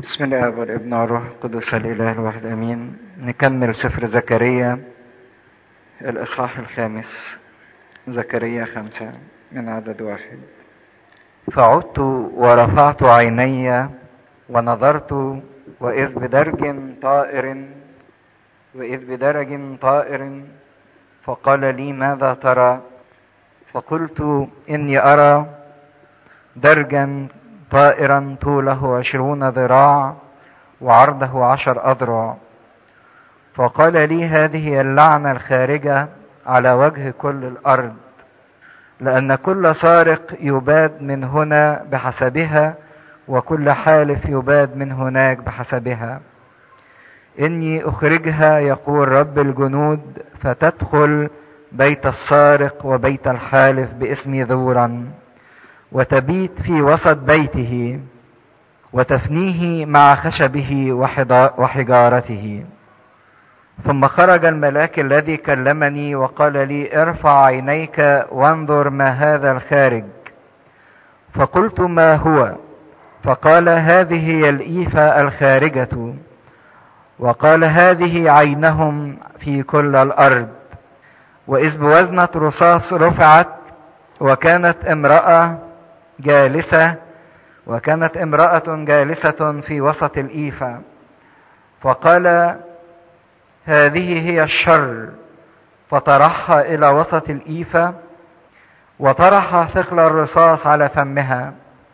بسم الله والابن والروح القدس الاله الواحد امين نكمل سفر زكريا الاصحاح الخامس زكريا خمسة من عدد واحد فعدت ورفعت عيني ونظرت واذ بدرج طائر واذ بدرج طائر فقال لي ماذا ترى فقلت اني ارى درجا طائرا طوله عشرون ذراع وعرضه عشر أذرع فقال لي هذه اللعنة الخارجة على وجه كل الأرض لأن كل سارق يباد من هنا بحسبها وكل حالف يباد من هناك بحسبها إني أخرجها يقول رب الجنود فتدخل بيت السارق وبيت الحالف باسمي ذورا وتبيت في وسط بيته وتفنيه مع خشبه وحجارته ثم خرج الملاك الذي كلمني وقال لي ارفع عينيك وانظر ما هذا الخارج فقلت ما هو فقال هذه هي الإيفة الخارجة وقال هذه عينهم في كل الأرض وإذ بوزنة رصاص رفعت وكانت امرأة جالسة وكانت امرأة جالسة في وسط الإيفة فقال هذه هي الشر فطرحها إلى وسط الإيفة وطرح ثقل الرصاص على فمها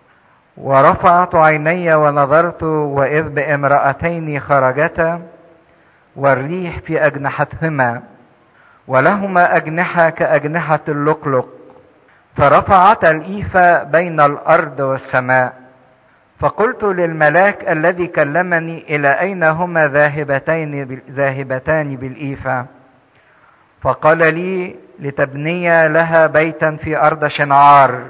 ورفعت عيني ونظرت وإذ بامرأتين خرجتا والريح في أجنحتهما ولهما أجنحة كأجنحة اللقلق فرفعت الإيفة بين الأرض والسماء فقلت للملاك الذي كلمني إلى أين هما ذاهبتين ذاهبتان بالإيفة فقال لي لتبني لها بيتا في أرض شنعار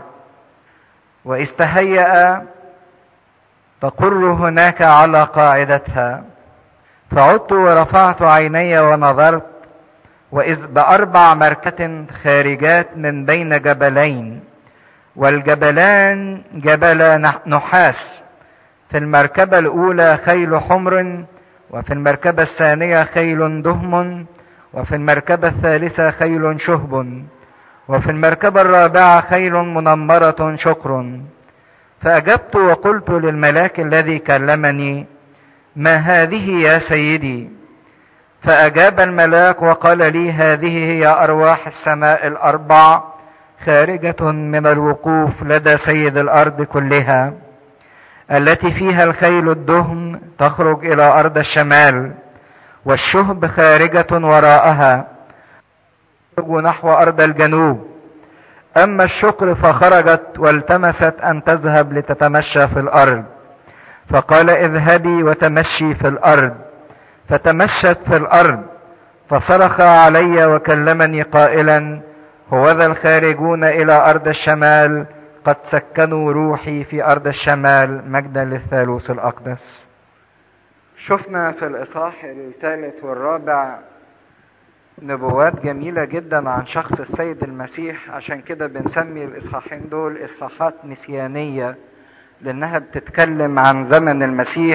واستهيأ تقر هناك على قاعدتها فعدت ورفعت عيني ونظرت وإذ بأربع مركة خارجات من بين جبلين والجبلان جبل نحاس في المركبة الأولى خيل حمر وفي المركبة الثانية خيل دهم وفي المركبة الثالثة خيل شهب وفي المركبة الرابعة خيل منمرة شكر فأجبت وقلت للملاك الذي كلمني ما هذه يا سيدي فأجاب الملاك وقال لي هذه هي أرواح السماء الأربع خارجة من الوقوف لدى سيد الأرض كلها التي فيها الخيل الدهم تخرج إلى أرض الشمال والشهب خارجة وراءها نحو أرض الجنوب أما الشكر فخرجت والتمست أن تذهب لتتمشى في الأرض فقال اذهبي وتمشي في الأرض فتمشت في الارض فصرخ علي وكلمني قائلا هوذا الخارجون الى ارض الشمال قد سكنوا روحي في ارض الشمال مجدا للثالوث الاقدس شفنا في الاصحاح الثالث والرابع نبوات جميلة جدا عن شخص السيد المسيح عشان كده بنسمي الإصحاحين دول إصحاحات نسيانية لأنها بتتكلم عن زمن المسيح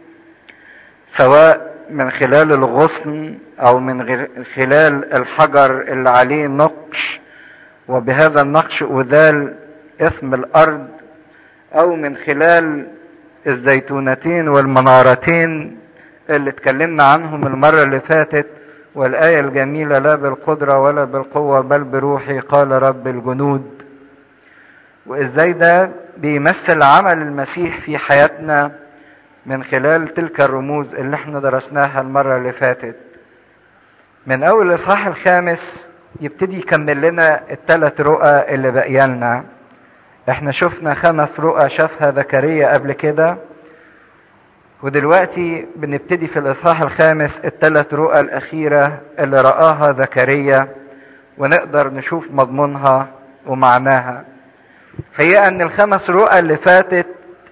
سواء من خلال الغصن او من خلال الحجر اللي عليه نقش وبهذا النقش أذال اسم الأرض أو من خلال الزيتونتين والمنارتين اللي اتكلمنا عنهم المرة اللي فاتت والآية الجميلة لا بالقدرة ولا بالقوة بل بروحي قال رب الجنود وإزاي ده بيمثل عمل المسيح في حياتنا من خلال تلك الرموز اللي احنا درسناها المرة اللي فاتت من أول الإصحاح الخامس يبتدي يكمل لنا الثلاث رؤى اللي باقيه لنا احنا شفنا خمس رؤى شافها زكريا قبل كده ودلوقتي بنبتدي في الإصحاح الخامس الثلاث رؤى الأخيرة اللي رآها زكريا ونقدر نشوف مضمونها ومعناها هي أن الخمس رؤى اللي فاتت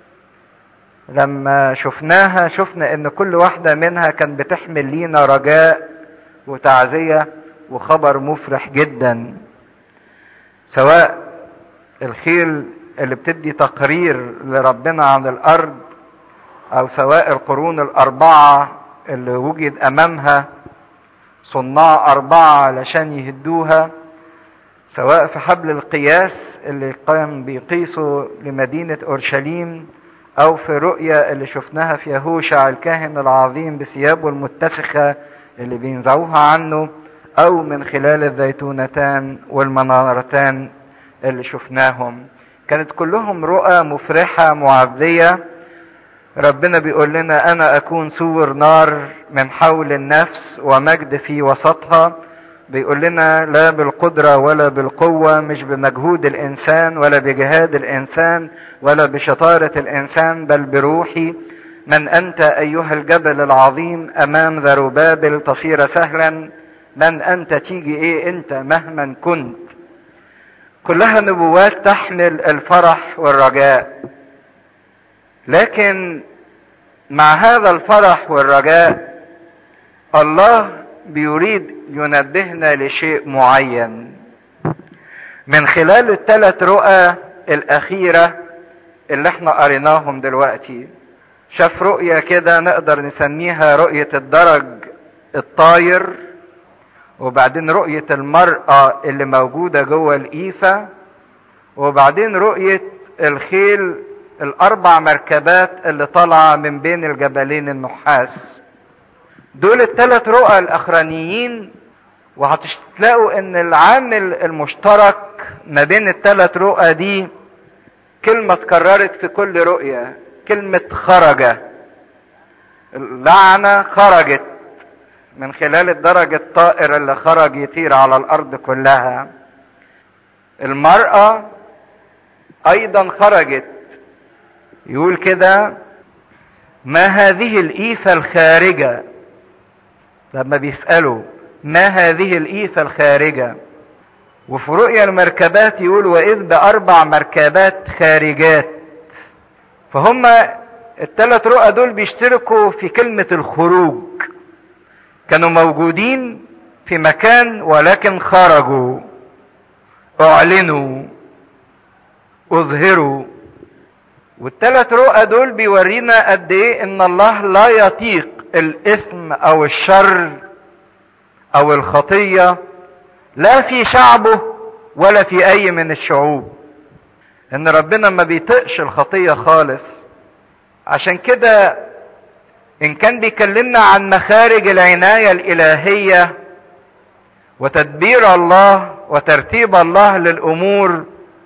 لما شفناها شفنا ان كل واحدة منها كان بتحمل لينا رجاء وتعزية وخبر مفرح جدا سواء الخيل اللي بتدي تقرير لربنا عن الارض او سواء القرون الاربعة اللي وجد امامها صناع اربعة علشان يهدوها سواء في حبل القياس اللي كان بيقيسوا لمدينة اورشليم او في رؤية اللي شفناها في يهوشع الكاهن العظيم بثيابه المتسخة اللي بينزعوها عنه او من خلال الزيتونتان والمنارتان اللي شفناهم كانت كلهم رؤى مفرحة معزية ربنا بيقول لنا انا اكون سور نار من حول النفس ومجد في وسطها بيقول لنا لا بالقدرة ولا بالقوة مش بمجهود الانسان ولا بجهاد الانسان ولا بشطارة الانسان بل بروحي من انت ايها الجبل العظيم امام ذروبابل تصير سهلا من انت تيجي ايه انت مهما كنت كلها نبوات تحمل الفرح والرجاء لكن مع هذا الفرح والرجاء الله بيريد ينبهنا لشيء معين من خلال الثلاث رؤى الاخيره اللي احنا قريناهم دلوقتي شاف رؤيه كده نقدر نسميها رؤيه الدرج الطاير وبعدين رؤيه المراه اللي موجوده جوه الايفه وبعدين رؤيه الخيل الاربع مركبات اللي طالعه من بين الجبلين النحاس دول الثلاث رؤى الاخرانيين وهتلاقوا ان العامل المشترك ما بين الثلاث رؤى دي كلمة اتكررت في كل رؤية كلمة خرج اللعنة خرجت من خلال الدرج الطائر اللي خرج يطير على الارض كلها المرأة ايضا خرجت يقول كده ما هذه الإيفة الخارجة لما بيسألوا ما هذه الإيفة الخارجة وفي رؤيا المركبات يقول وإذ بأربع مركبات خارجات فهم الثلاث رؤى دول بيشتركوا في كلمة الخروج كانوا موجودين في مكان ولكن خرجوا اعلنوا اظهروا والثلاث رؤى دول بيورينا قد ايه ان الله لا يطيق الاثم او الشر او الخطيه لا في شعبه ولا في اي من الشعوب ان ربنا ما بيطقش الخطيه خالص عشان كده ان كان بيكلمنا عن مخارج العنايه الالهيه وتدبير الله وترتيب الله للامور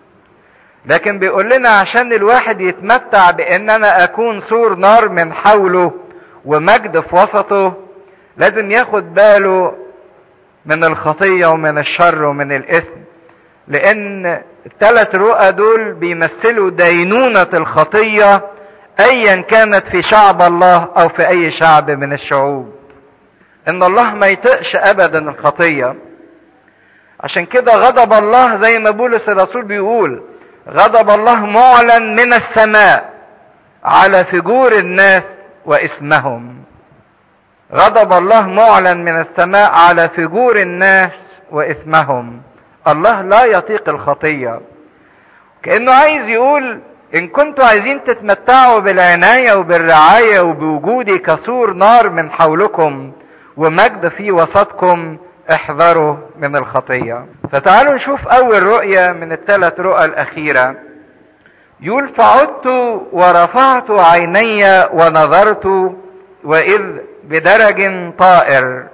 لكن بيقول لنا عشان الواحد يتمتع بان انا اكون سور نار من حوله ومجد في وسطه لازم ياخد باله من الخطية ومن الشر ومن الاثم لان الثلاث رؤى دول بيمثلوا دينونة الخطية ايا كانت في شعب الله او في اي شعب من الشعوب ان الله ما يطقش ابدا الخطية عشان كده غضب الله زي ما بولس الرسول بيقول غضب الله معلن من السماء على فجور الناس واسمهم غضب الله معلن من السماء على فجور الناس واثمهم الله لا يطيق الخطيه كانه عايز يقول ان كنتوا عايزين تتمتعوا بالعنايه وبالرعايه وبوجودي كسور نار من حولكم ومجد في وسطكم احذروا من الخطيه فتعالوا نشوف اول رؤيه من الثلاث رؤى الاخيره يقول فعدت ورفعت عيني ونظرت واذ بدرج طائر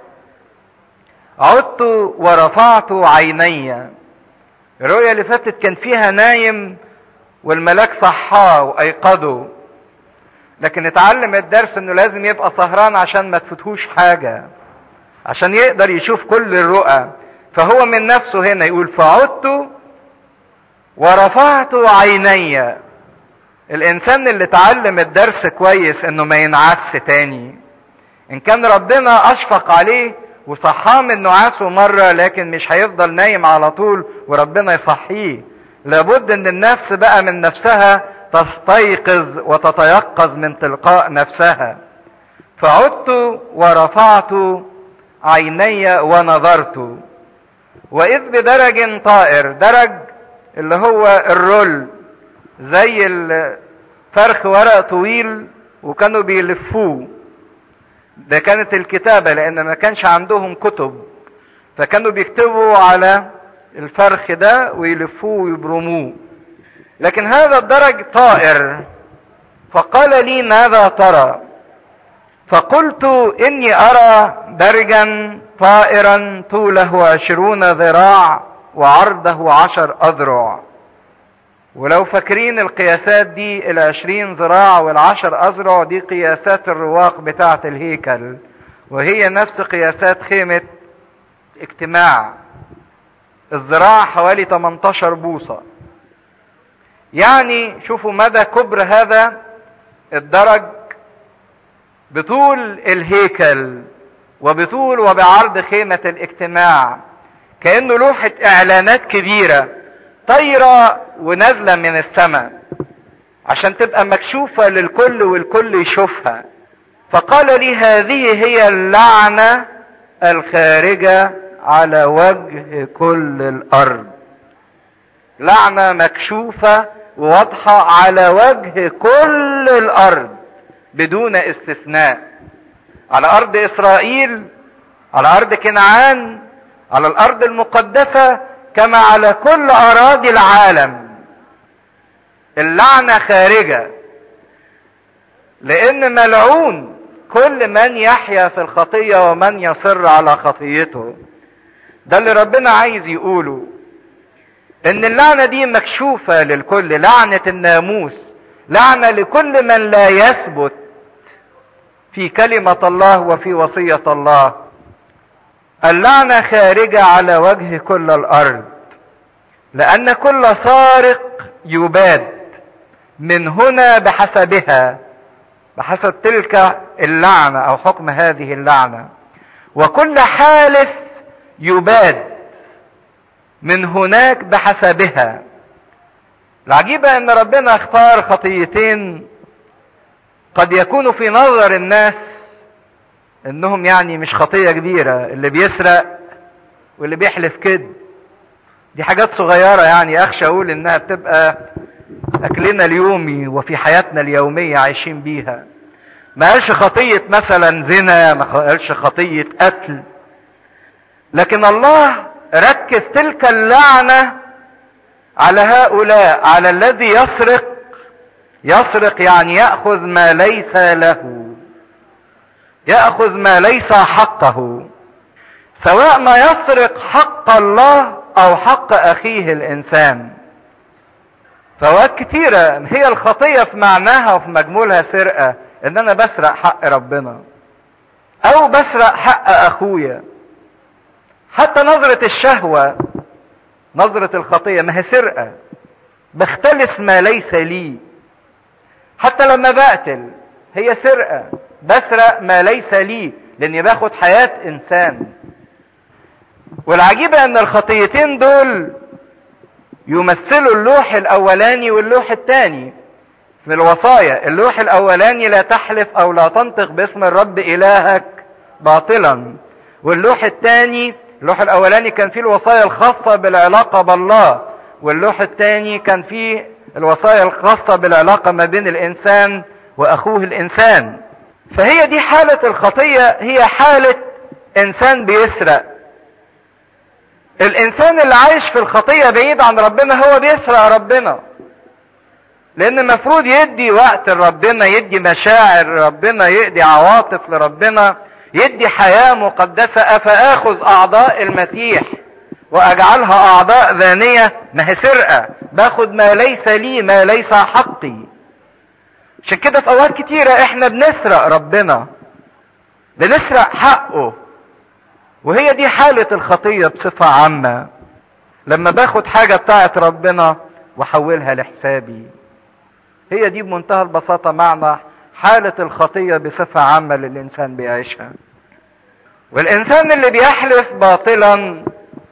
عدت ورفعت عيني الرؤيا اللي فاتت كان فيها نايم والملاك صحاه وايقظه لكن اتعلم الدرس انه لازم يبقى سهران عشان ما تفوتهوش حاجه عشان يقدر يشوف كل الرؤى فهو من نفسه هنا يقول فعدت ورفعت عيني الانسان اللي اتعلم الدرس كويس انه ما ينعس تاني ان كان ربنا اشفق عليه وصحاه من نعاسه مرة لكن مش هيفضل نايم على طول وربنا يصحيه لابد ان النفس بقى من نفسها تستيقظ وتتيقظ من تلقاء نفسها فعدت ورفعت عيني ونظرت واذ بدرج طائر درج اللي هو الرول زي الفرخ ورق طويل وكانوا بيلفوه ده كانت الكتابة لأن ما كانش عندهم كتب فكانوا بيكتبوا على الفرخ ده ويلفوه ويبرموه لكن هذا الدرج طائر فقال لي ماذا ترى فقلت إني أرى درجا طائرا طوله عشرون ذراع وعرضه عشر أذرع ولو فاكرين القياسات دي العشرين ذراع والعشر أذرع دي قياسات الرواق بتاعة الهيكل وهي نفس قياسات خيمة اجتماع الذراع حوالي 18 بوصة يعني شوفوا مدى كبر هذا الدرج بطول الهيكل وبطول وبعرض خيمة الاجتماع كأنه لوحة إعلانات كبيرة طايرة ونازلة من السماء عشان تبقى مكشوفة للكل والكل يشوفها فقال لي هذه هي اللعنة الخارجة على وجه كل الأرض لعنة مكشوفة وواضحة على وجه كل الأرض بدون استثناء على أرض إسرائيل على أرض كنعان على الأرض المقدسة كما على كل أراضي العالم اللعنة خارجة لأن ملعون كل من يحيا في الخطية ومن يصر على خطيته ده اللي ربنا عايز يقوله ان اللعنة دي مكشوفة للكل لعنة الناموس لعنة لكل من لا يثبت في كلمة الله وفي وصية الله اللعنة خارجة على وجه كل الأرض لأن كل سارق يباد من هنا بحسبها بحسب تلك اللعنة أو حكم هذه اللعنة وكل حالف يباد من هناك بحسبها العجيبة ان ربنا اختار خطيتين قد يكونوا في نظر الناس انهم يعني مش خطية كبيرة اللي بيسرق واللي بيحلف كذب دي حاجات صغيرة يعني اخشى اقول انها بتبقى اكلنا اليومي وفي حياتنا اليومية عايشين بيها ما قالش خطية مثلا زنا ما قالش خطية قتل لكن الله ركز تلك اللعنة على هؤلاء على الذي يسرق يسرق يعني يأخذ ما ليس له يأخذ ما ليس حقه سواء ما يسرق حق الله أو حق أخيه الإنسان فوقت كتيرة هي الخطية في معناها وفي مجمولها سرقة إن أنا بسرق حق ربنا أو بسرق حق أخويا حتى نظرة الشهوة نظرة الخطية ما هي سرقة بختلس ما ليس لي حتى لما بقتل هي سرقة بسرق ما ليس لي لاني باخد حياة انسان والعجيبة ان الخطيتين دول يمثلوا اللوح الاولاني واللوح الثاني في الوصايا اللوح الاولاني لا تحلف او لا تنطق باسم الرب الهك باطلا واللوح الثاني اللوح الاولاني كان فيه الوصايا الخاصة بالعلاقة بالله واللوح الثاني كان فيه الوصايا الخاصة بالعلاقة ما بين الانسان واخوه الانسان فهي دي حالة الخطية هي حالة انسان بيسرق الانسان اللي عايش في الخطية بعيد عن ربنا هو بيسرق ربنا لان المفروض يدي وقت لربنا يدي مشاعر ربنا يدي عواطف لربنا يدي حياة مقدسة افاخذ اعضاء المسيح واجعلها اعضاء ذانية ما هي سرقة باخد ما ليس لي ما ليس حقي عشان كده في اوقات كتيرة احنا بنسرق ربنا بنسرق حقه وهي دي حالة الخطية بصفة عامة لما باخد حاجة بتاعت ربنا واحولها لحسابي هي دي بمنتهى البساطة معنى حالة الخطية بصفة عامة اللي الإنسان بيعيشها والإنسان اللي بيحلف باطلا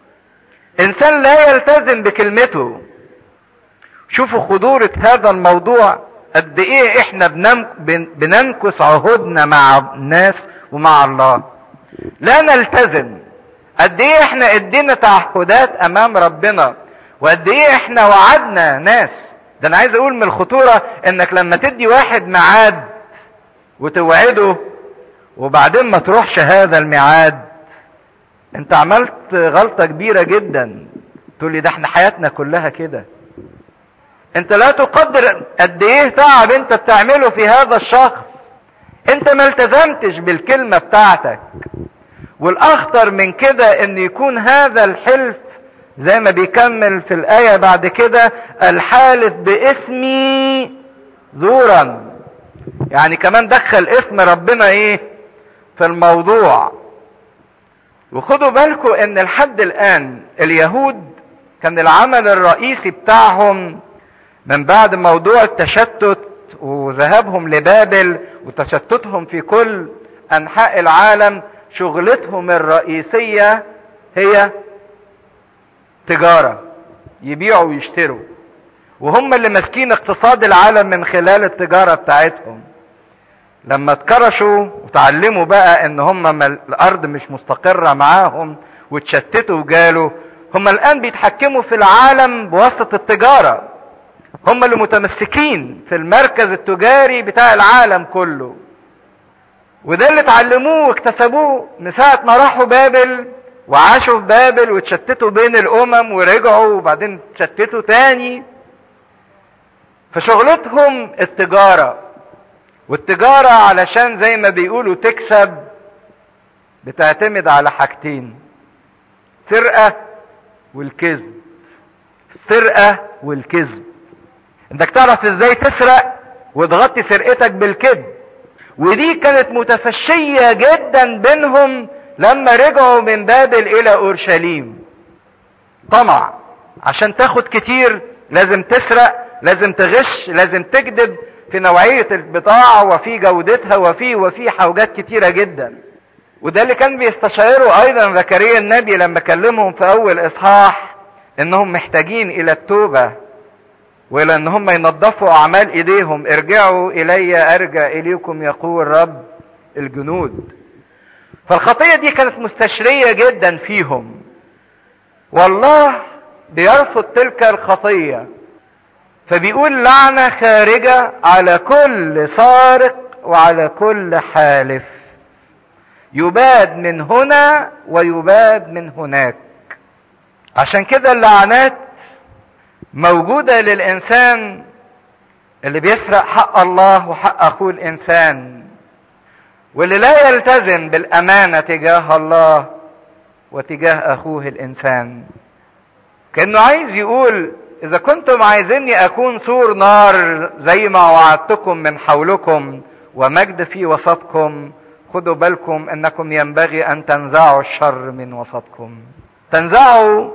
إنسان لا يلتزم بكلمته شوفوا خطورة هذا الموضوع قد إيه إحنا بننكس عهودنا مع الناس ومع الله لا نلتزم قد إيه إحنا ادينا تعهدات أمام ربنا وقد إيه إحنا وعدنا ناس ده أنا عايز أقول من الخطورة إنك لما تدي واحد ميعاد وتوعده وبعدين ما تروحش هذا الميعاد انت عملت غلطة كبيرة جدا تقول لي ده احنا حياتنا كلها كده انت لا تقدر قد ايه تعب انت بتعمله في هذا الشخص انت ما التزمتش بالكلمة بتاعتك والاخطر من كده ان يكون هذا الحلف زي ما بيكمل في الآية بعد كده الحالف باسمي زورا يعني كمان دخل اسم ربنا ايه في الموضوع وخدوا بالكم ان لحد الان اليهود كان العمل الرئيسي بتاعهم من بعد موضوع التشتت وذهابهم لبابل وتشتتهم في كل انحاء العالم شغلتهم الرئيسيه هي تجاره يبيعوا ويشتروا وهم اللي ماسكين اقتصاد العالم من خلال التجاره بتاعتهم لما اتكرشوا وتعلموا بقى ان هم الارض مش مستقره معاهم وتشتتوا وجالوا هم الان بيتحكموا في العالم بواسطه التجاره هم اللي متمسكين في المركز التجاري بتاع العالم كله وده اللي اتعلموه واكتسبوه من ساعة ما راحوا بابل وعاشوا في بابل واتشتتوا بين الأمم ورجعوا وبعدين اتشتتوا تاني فشغلتهم التجارة والتجارة علشان زي ما بيقولوا تكسب بتعتمد على حاجتين سرقة والكذب السرقة والكذب انك تعرف ازاي تسرق وتغطي سرقتك بالكذب ودي كانت متفشية جدا بينهم لما رجعوا من بابل الى اورشليم طمع عشان تاخد كتير لازم تسرق لازم تغش لازم تكذب في نوعية البضاعة وفي جودتها وفي وفي حاجات كتيرة جدا وده اللي كان بيستشعره ايضا زكريا النبي لما كلمهم في اول اصحاح انهم محتاجين الى التوبة والى ان هم ينظفوا اعمال ايديهم ارجعوا الي ارجع اليكم يقول رب الجنود فالخطية دي كانت مستشرية جدا فيهم والله بيرفض تلك الخطية فبيقول لعنة خارجة على كل سارق وعلى كل حالف يباد من هنا ويباد من هناك عشان كده اللعنات موجودة للإنسان اللي بيسرق حق الله وحق أخوه الإنسان واللي لا يلتزم بالأمانة تجاه الله وتجاه أخوه الإنسان كأنه عايز يقول إذا كنتم عايزيني أكون سور نار زي ما وعدتكم من حولكم ومجد في وسطكم خدوا بالكم أنكم ينبغي أن تنزعوا الشر من وسطكم تنزعوا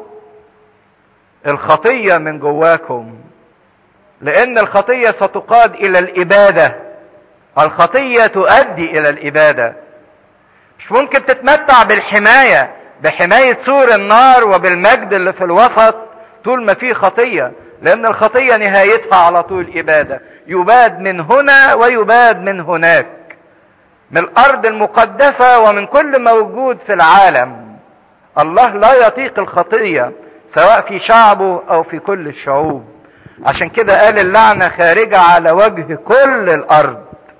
الخطية من جواكم لأن الخطية ستقاد إلى الإبادة الخطية تؤدي إلى الإبادة مش ممكن تتمتع بالحماية بحماية سور النار وبالمجد اللي في الوسط طول ما في خطية لأن الخطية نهايتها على طول إبادة يباد من هنا ويباد من هناك من الأرض المقدسة ومن كل موجود في العالم الله لا يطيق الخطية سواء في شعبه أو في كل الشعوب عشان كده قال اللعنة خارجة على وجه كل الأرض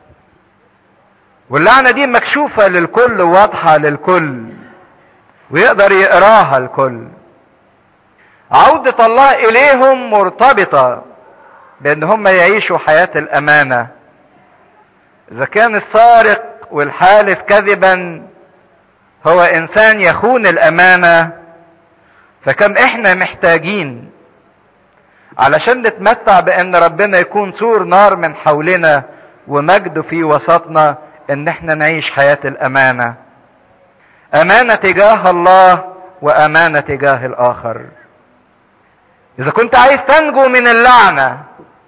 واللعنة دي مكشوفة للكل واضحة للكل ويقدر يقراها الكل عودة الله إليهم مرتبطة بأن هم يعيشوا حياة الأمانة إذا كان السارق والحالف كذبا هو إنسان يخون الأمانة فكم إحنا محتاجين علشان نتمتع بأن ربنا يكون سور نار من حولنا ومجد في وسطنا ان احنا نعيش حياة الامانة امانة تجاه الله وامانة تجاه الاخر اذا كنت عايز تنجو من اللعنة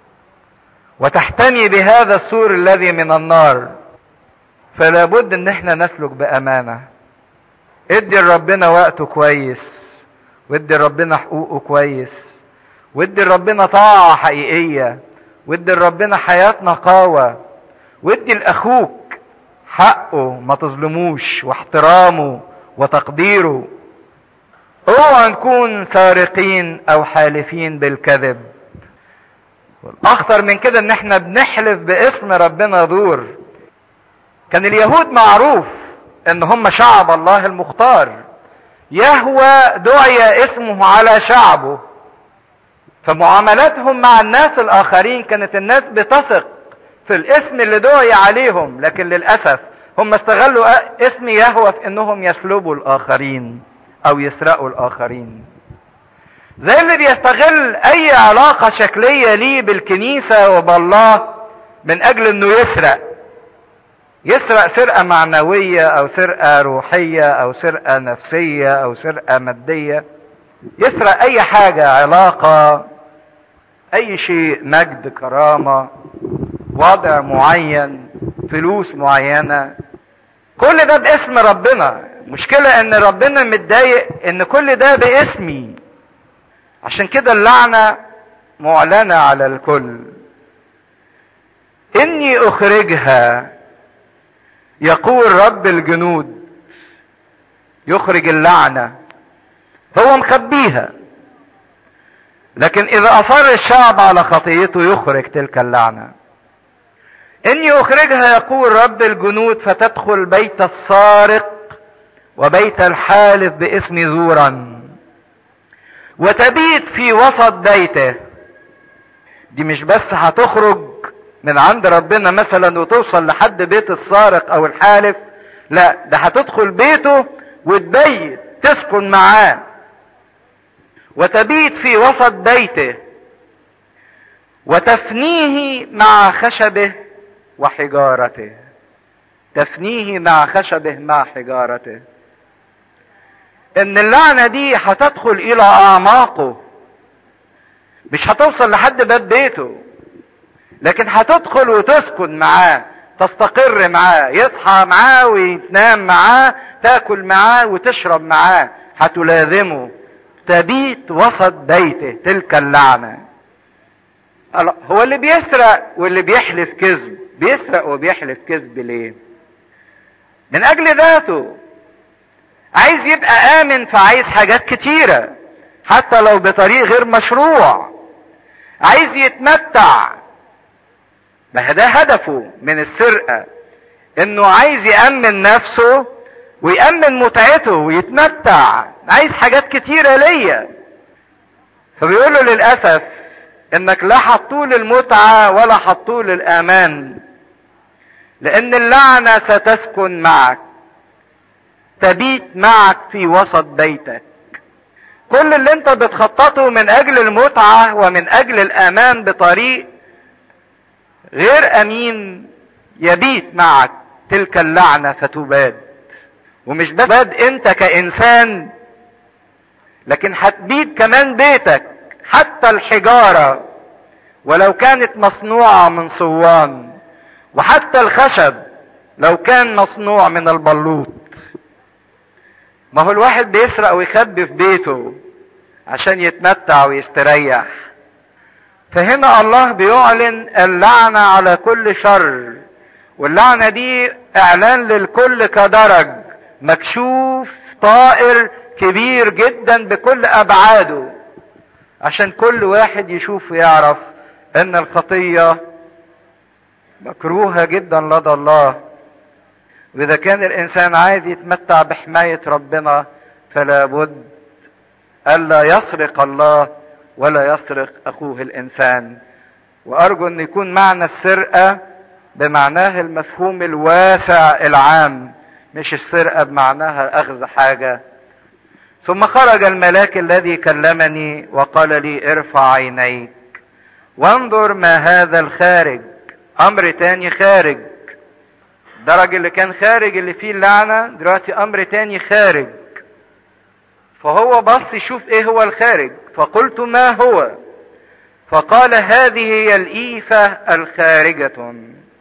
وتحتمي بهذا السور الذي من النار فلا بد ان احنا نسلك بامانة ادي لربنا وقته كويس وادي لربنا حقوقه كويس وادي لربنا طاعة حقيقية وادي لربنا حياة نقاوة وادي لاخوك حقه ما تظلموش واحترامه وتقديره اوعى نكون سارقين او حالفين بالكذب والاخطر من كده ان احنا بنحلف باسم ربنا دور كان اليهود معروف ان هم شعب الله المختار يهوى دعي اسمه على شعبه فمعاملاتهم مع الناس الاخرين كانت الناس بتثق في الاسم اللي دعي عليهم لكن للاسف هم استغلوا اسم يهوى في انهم يسلبوا الاخرين او يسرقوا الاخرين زي اللي بيستغل اي علاقة شكلية ليه بالكنيسة وبالله من اجل انه يسرق يسرق سرقة معنوية او سرقة روحية او سرقة نفسية او سرقة مادية يسرق اي حاجة علاقة اي شيء مجد كرامة وضع معين فلوس معينة كل ده باسم ربنا مشكلة ان ربنا متضايق ان كل ده باسمي عشان كده اللعنة معلنة على الكل اني اخرجها يقول رب الجنود يخرج اللعنة هو مخبيها لكن اذا اصر الشعب على خطيته يخرج تلك اللعنة اني اخرجها يقول رب الجنود فتدخل بيت السارق وبيت الحالف باسم زورا وتبيت في وسط بيته دي مش بس هتخرج من عند ربنا مثلا وتوصل لحد بيت السارق او الحالف لا ده هتدخل بيته وتبيت تسكن معاه وتبيت في وسط بيته وتفنيه مع خشبه وحجارته تفنيه مع خشبه مع حجارته ان اللعنة دي هتدخل الى اعماقه مش هتوصل لحد باب بيته لكن هتدخل وتسكن معاه تستقر معاه يصحى معاه وينام معاه تاكل معاه وتشرب معاه هتلازمه تبيت وسط بيته تلك اللعنة هو اللي بيسرق واللي بيحلف كذب بيسرق وبيحلف كذب ليه من اجل ذاته عايز يبقى امن فعايز حاجات كتيرة حتى لو بطريق غير مشروع عايز يتمتع ما ده هدفه من السرقة انه عايز يأمن نفسه ويأمن متعته ويتمتع عايز حاجات كتيرة ليا فبيقول له للأسف انك لا حطوه للمتعة ولا حطوه للأمان لأن اللعنة ستسكن معك تبيت معك في وسط بيتك كل اللي انت بتخططه من اجل المتعة ومن اجل الامان بطريق غير امين يبيت معك تلك اللعنة فتباد ومش بس باد انت كانسان لكن هتبيد كمان بيتك حتى الحجارة ولو كانت مصنوعة من صوان وحتى الخشب لو كان مصنوع من البلوط ما هو الواحد بيسرق ويخبي في بيته عشان يتمتع ويستريح فهنا الله بيعلن اللعنة على كل شر واللعنة دي اعلان للكل كدرج مكشوف طائر كبير جدا بكل ابعاده عشان كل واحد يشوف ويعرف ان الخطية مكروهة جدا لدى الله واذا كان الانسان عايز يتمتع بحماية ربنا فلا بد الا يسرق الله ولا يسرق اخوه الانسان وارجو ان يكون معنى السرقة بمعناه المفهوم الواسع العام مش السرقة بمعناها اخذ حاجة ثم خرج الملاك الذي كلمني وقال لي ارفع عينيك وانظر ما هذا الخارج امر تاني خارج الدرج اللي كان خارج اللي فيه اللعنة دلوقتي امر تاني خارج فهو بص يشوف ايه هو الخارج فقلت ما هو فقال هذه هي الإيفة الخارجة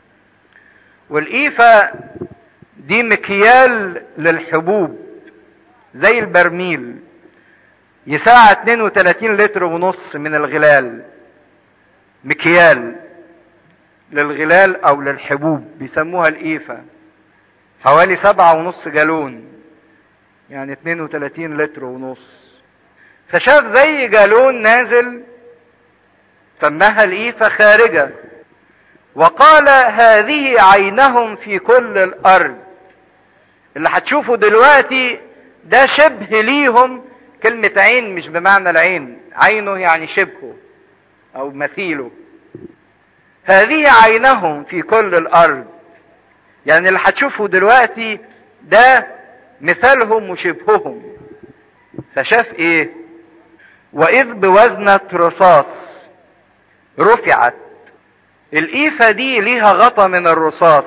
والإيفة دي مكيال للحبوب زي البرميل يساع 32 لتر ونص من الغلال مكيال للغلال او للحبوب بيسموها الإيفة حوالي سبعة ونص جالون يعني 32 لتر ونص فشاف زي جالون نازل سماها الإيفة خارجة وقال هذه عينهم في كل الارض اللي هتشوفوا دلوقتي ده شبه ليهم كلمة عين مش بمعنى العين عينه يعني شبهه او مثيله هذه عينهم في كل الارض يعني اللي هتشوفوا دلوقتي ده مثالهم وشبههم فشاف ايه واذ بوزنة رصاص رفعت القيفة دي ليها غطا من الرصاص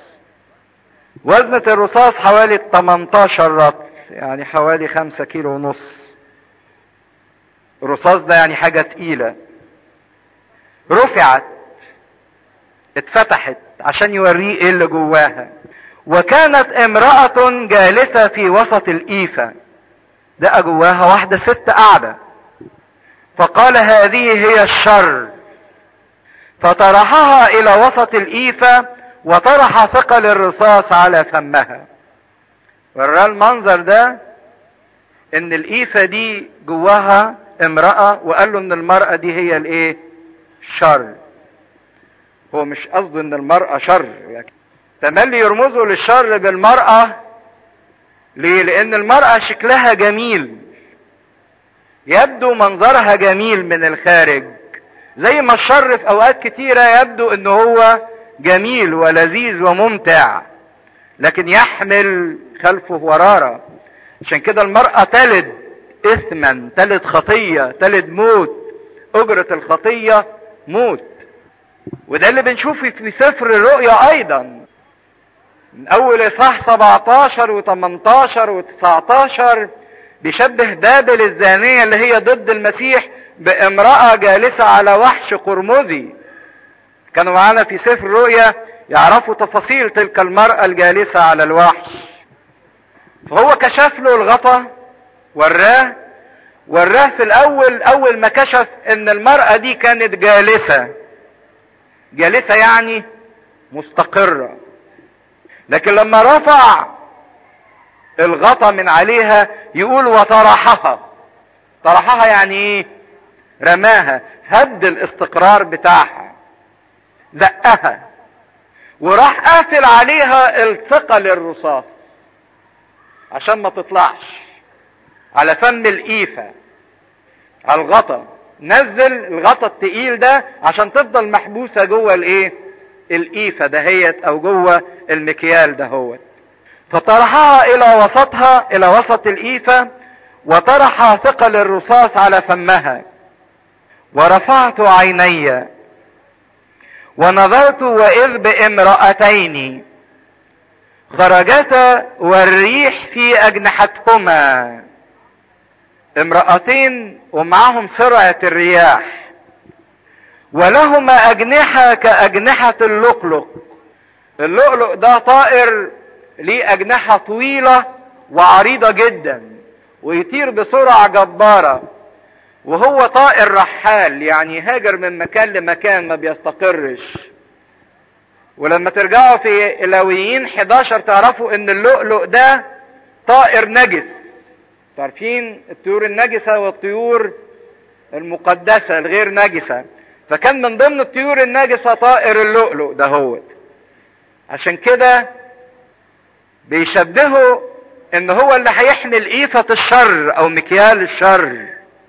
وزنة الرصاص حوالي 18 رطل يعني حوالي 5 كيلو ونص الرصاص ده يعني حاجة تقيلة رفعت اتفتحت عشان يوريه ايه اللي جواها وكانت امرأة جالسة في وسط القيفة لقى جواها واحدة ست قاعدة فقال هذه هي الشر فطرحها الى وسط القيفة وطرح ثقل الرصاص على فمها وراه المنظر ده ان القيفة دي جواها امرأة وقال له ان المرأة دي هي الايه شر هو مش قصده ان المرأة شر يعني تملي يرمزوا للشر بالمرأة ليه لان المرأة شكلها جميل يبدو منظرها جميل من الخارج زي ما الشر في اوقات كتيرة يبدو ان هو جميل ولذيذ وممتع لكن يحمل خلفه ورارة عشان كده المرأة تلد اثما تلد خطية تلد موت اجرة الخطية موت وده اللي بنشوفه في سفر الرؤيا ايضا من اول اصحاح 17 و18 و19 بيشبه بابل الزانية اللي هي ضد المسيح بامرأة جالسة على وحش قرمزي كانوا معانا في سفر الرؤيا يعرفوا تفاصيل تلك المرأة الجالسة على الوحش فهو كشف له الغطا وراه وراه في الاول اول ما كشف ان المرأة دي كانت جالسة جالسة يعني مستقرة لكن لما رفع الغطا من عليها يقول وطرحها طرحها يعني ايه رماها هد الاستقرار بتاعها زقها وراح قافل عليها الثقل الرصاص عشان ما تطلعش على فم القيفة على الغطا نزل الغطا التقيل ده عشان تفضل محبوسة جوه الايه القيفة دهيت او جوه المكيال دهوت فطرحها الى وسطها الى وسط القيفة وطرح ثقل الرصاص على فمها ورفعت عيني ونظرت واذ بامرأتين خرجتا والريح في اجنحتهما امرأتين ومعهم سرعة الرياح ولهما اجنحة كاجنحة اللؤلؤ اللؤلؤ ده طائر ليه اجنحة طويلة وعريضة جدا ويطير بسرعة جبارة وهو طائر رحال يعني هاجر من مكان لمكان ما بيستقرش ولما ترجعوا في الويين 11 تعرفوا ان اللؤلؤ ده طائر نجس عارفين الطيور النجسة والطيور المقدسة الغير نجسة فكان من ضمن الطيور النجسة طائر اللؤلؤ ده هو عشان كده بيشبهوا ان هو اللي هيحمل ايفة الشر او مكيال الشر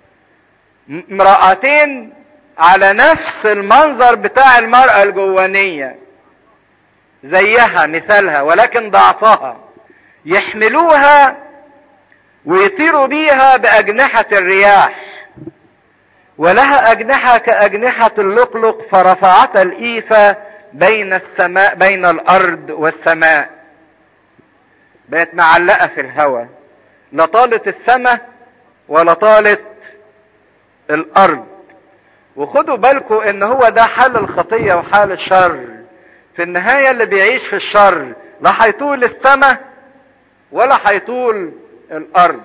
امرأتين على نفس المنظر بتاع المرأة الجوانية زيها مثالها ولكن ضعفها يحملوها ويطيروا بيها بأجنحة الرياح ولها أجنحة كأجنحة اللقلق فرفعت الإيفة بين السماء بين الأرض والسماء بقت معلقة في الهواء لا طالت السماء ولا طالت الأرض وخدوا بالكم ان هو ده حال الخطية وحال الشر في النهاية اللي بيعيش في الشر لا هيطول السماء ولا هيطول الارض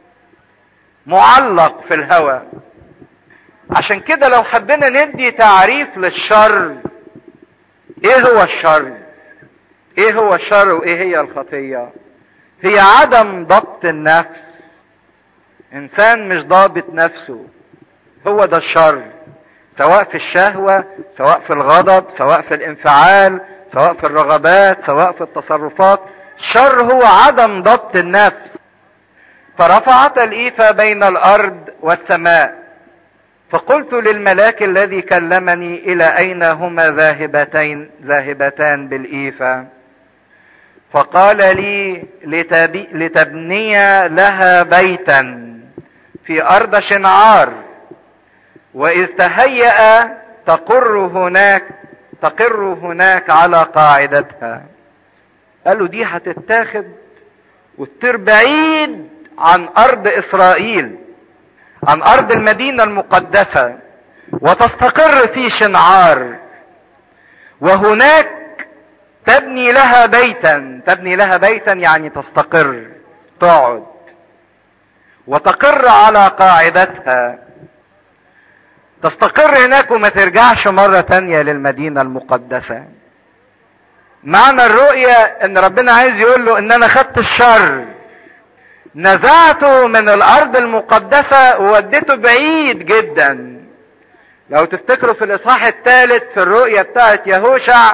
معلق في الهواء عشان كده لو حبينا ندي تعريف للشر ايه هو الشر ايه هو الشر وايه هي الخطية هي عدم ضبط النفس انسان مش ضابط نفسه هو ده الشر سواء في الشهوة سواء في الغضب سواء في الانفعال سواء في الرغبات سواء في التصرفات الشر هو عدم ضبط النفس فرفعت الإيفة بين الأرض والسماء فقلت للملاك الذي كلمني إلى أين هما ذاهبتين ذاهبتان بالإيفة فقال لي لتبني لها بيتا في أرض شنعار وإذ تهيأ تقر هناك تقر هناك على قاعدتها قالوا دي هتتاخد وتطير بعيد عن أرض إسرائيل عن أرض المدينة المقدسة وتستقر في شنعار وهناك تبني لها بيتا تبني لها بيتا يعني تستقر تقعد وتقر على قاعدتها تستقر هناك وما ترجعش مرة تانية للمدينة المقدسة معنى الرؤية ان ربنا عايز يقول له ان انا خدت الشر نزعته من الارض المقدسة ووديته بعيد جدا لو تفتكروا في الاصحاح الثالث في الرؤية بتاعت يهوشع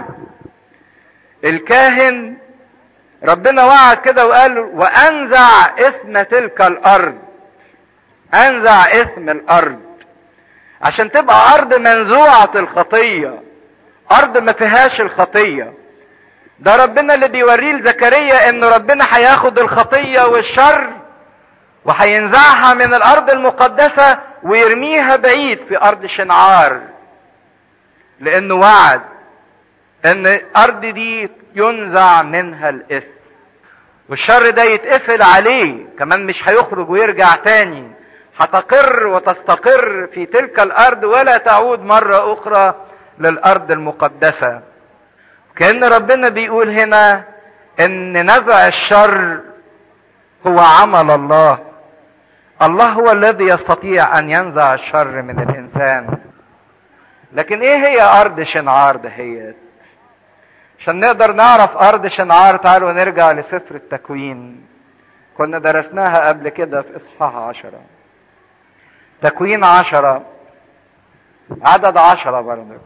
الكاهن ربنا وعد كده وقال وانزع اسم تلك الارض انزع اسم الارض عشان تبقى ارض منزوعة الخطية ارض ما فيهاش الخطية ده ربنا اللي بيوريه لزكريا ان ربنا هياخد الخطية والشر وهينزعها من الارض المقدسة ويرميها بعيد في ارض شنعار لانه وعد ان الارض دي ينزع منها الاثم والشر ده يتقفل عليه كمان مش هيخرج ويرجع تاني هتقر وتستقر في تلك الارض ولا تعود مرة اخرى للارض المقدسة كأن ربنا بيقول هنا ان نزع الشر هو عمل الله الله هو الذي يستطيع ان ينزع الشر من الانسان لكن ايه هي ارض شنعار دهيت عشان نقدر نعرف ارض شنعار تعالوا نرجع لسفر التكوين كنا درسناها قبل كده في اصحاح عشرة تكوين عشرة عدد عشرة برضك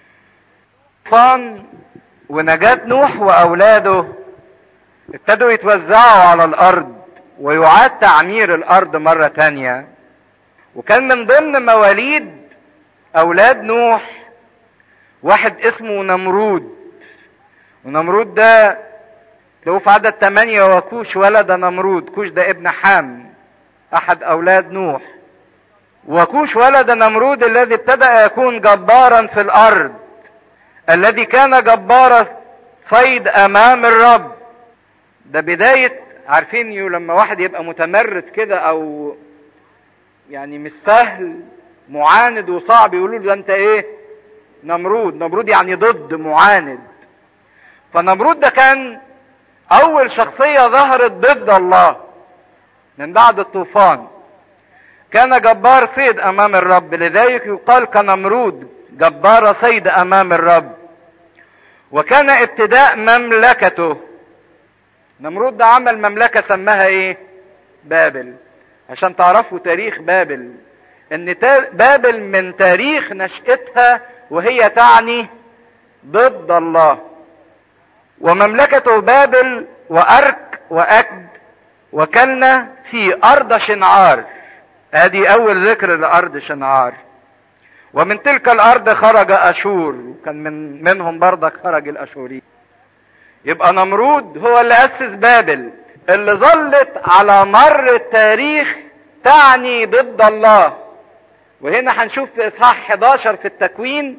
طوفان ونجاة نوح واولاده ابتدوا يتوزعوا على الارض ويعاد تعمير الارض مرة تانية وكان من ضمن مواليد اولاد نوح واحد اسمه نمرود ونمرود ده له في عدد ثمانية وكوش ولد نمرود كوش ده ابن حام احد اولاد نوح وكوش ولد نمرود الذي ابتدأ يكون جبارا في الارض الذي كان جبار صيد امام الرب ده بداية عارفين لما واحد يبقى متمرد كده او يعني مش سهل معاند وصعب يقولوا له ده انت ايه نمرود نمرود يعني ضد معاند فنمرود ده كان اول شخصية ظهرت ضد الله من بعد الطوفان كان جبار صيد امام الرب لذلك يقال كنمرود جبار صيد امام الرب وكان ابتداء مملكته نمرود ده عمل مملكة سماها ايه بابل عشان تعرفوا تاريخ بابل ان بابل من تاريخ نشأتها وهي تعني ضد الله ومملكته بابل وأرك وأكد وكلنا في أرض شنعار ادي أول ذكر لأرض شنعار ومن تلك الأرض خرج أشور وكان من منهم برضك خرج الأشوري يبقى نمرود هو اللي أسس بابل اللي ظلت على مر التاريخ تعني ضد الله وهنا هنشوف في إصحاح 11 في التكوين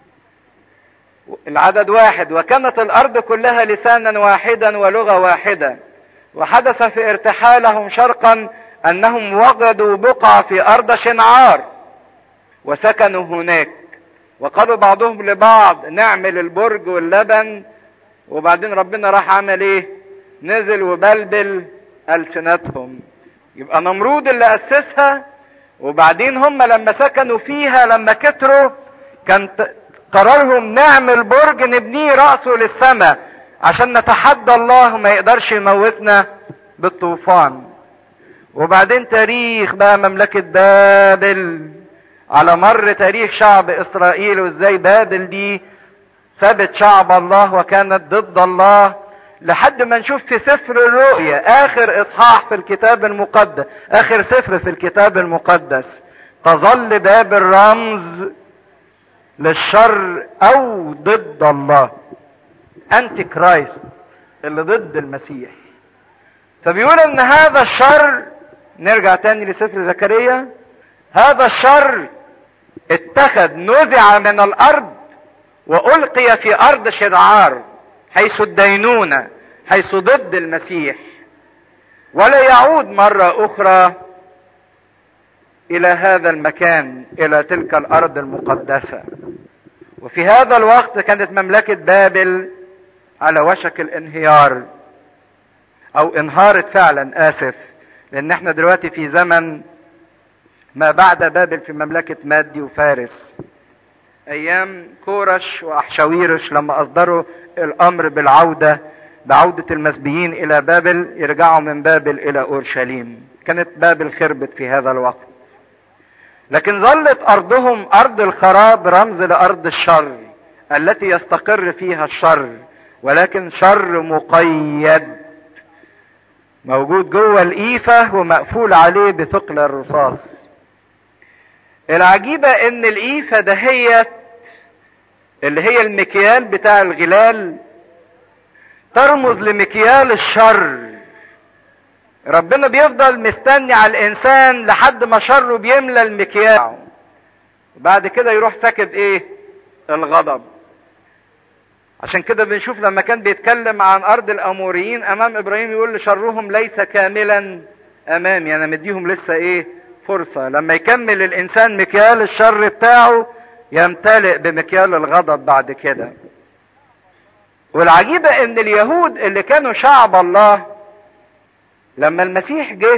العدد واحد وكانت الارض كلها لسانا واحدا ولغه واحده وحدث في ارتحالهم شرقا انهم وجدوا بقعه في ارض شنعار وسكنوا هناك وقالوا بعضهم لبعض نعمل البرج واللبن وبعدين ربنا راح عمل ايه نزل وبلبل السنتهم يبقى نمرود اللي اسسها وبعدين هم لما سكنوا فيها لما كتروا كان قرارهم نعمل برج نبنيه رأسه للسماء عشان نتحدى الله ما يقدرش يموتنا بالطوفان وبعدين تاريخ بقى مملكة بابل على مر تاريخ شعب اسرائيل وازاي بابل دي سابت شعب الله وكانت ضد الله لحد ما نشوف في سفر الرؤيا اخر اصحاح في الكتاب المقدس اخر سفر في الكتاب المقدس تظل بابل رمز للشر او ضد الله انتي كرايست اللي ضد المسيح فبيقول ان هذا الشر نرجع تاني لسفر زكريا هذا الشر اتخذ نزع من الارض والقي في ارض شدعار حيث الدينونة حيث ضد المسيح ولا يعود مرة اخرى الى هذا المكان الى تلك الارض المقدسة وفي هذا الوقت كانت مملكة بابل على وشك الانهيار او انهارت فعلا اسف لان احنا دلوقتي في زمن ما بعد بابل في مملكة مادي وفارس ايام كورش واحشاويرش لما اصدروا الامر بالعودة بعودة المسبيين الى بابل يرجعوا من بابل الى اورشليم كانت بابل خربت في هذا الوقت لكن ظلت ارضهم ارض الخراب رمز لارض الشر التي يستقر فيها الشر ولكن شر مقيد موجود جوه الايفة ومقفول عليه بثقل الرصاص العجيبة ان الايفة دهيت اللي هي المكيال بتاع الغلال ترمز لمكيال الشر ربنا بيفضل مستني على الانسان لحد ما شره بيملى المكيال وبعد كده يروح ساكب ايه الغضب عشان كده بنشوف لما كان بيتكلم عن ارض الاموريين امام ابراهيم يقول لشرهم ليس كاملا امامي انا مديهم لسه ايه فرصة لما يكمل الانسان مكيال الشر بتاعه يمتلئ بمكيال الغضب بعد كده والعجيبة ان اليهود اللي كانوا شعب الله لما المسيح جه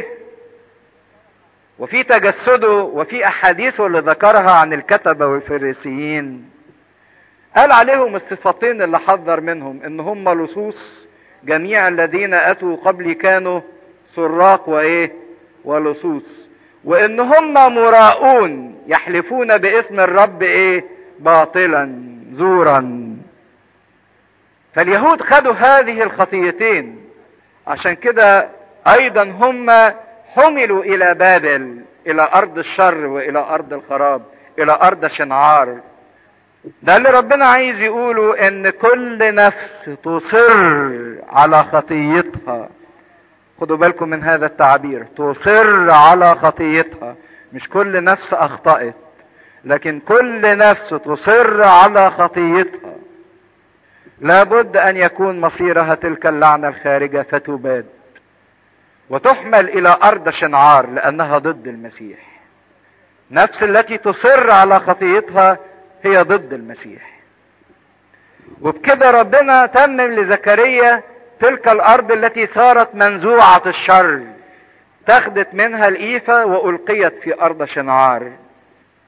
وفي تجسده وفي احاديثه اللي ذكرها عن الكتبة والفريسيين قال عليهم الصفتين اللي حذر منهم ان هم لصوص جميع الذين اتوا قبلي كانوا سراق وايه ولصوص وان هم مراؤون يحلفون باسم الرب ايه باطلا زورا فاليهود خدوا هذه الخطيتين عشان كده ايضا هم حملوا الى بابل الى ارض الشر والى ارض الخراب الى ارض شنعار ده اللي ربنا عايز يقوله ان كل نفس تصر على خطيتها خدوا بالكم من هذا التعبير تصر على خطيتها مش كل نفس اخطأت لكن كل نفس تصر على خطيتها لابد ان يكون مصيرها تلك اللعنة الخارجة فتباد وتحمل الى ارض شنعار لانها ضد المسيح نفس التي تصر على خطيتها هي ضد المسيح وبكده ربنا تمم لزكريا تلك الارض التي صارت منزوعة الشر تاخدت منها الايفة والقيت في ارض شنعار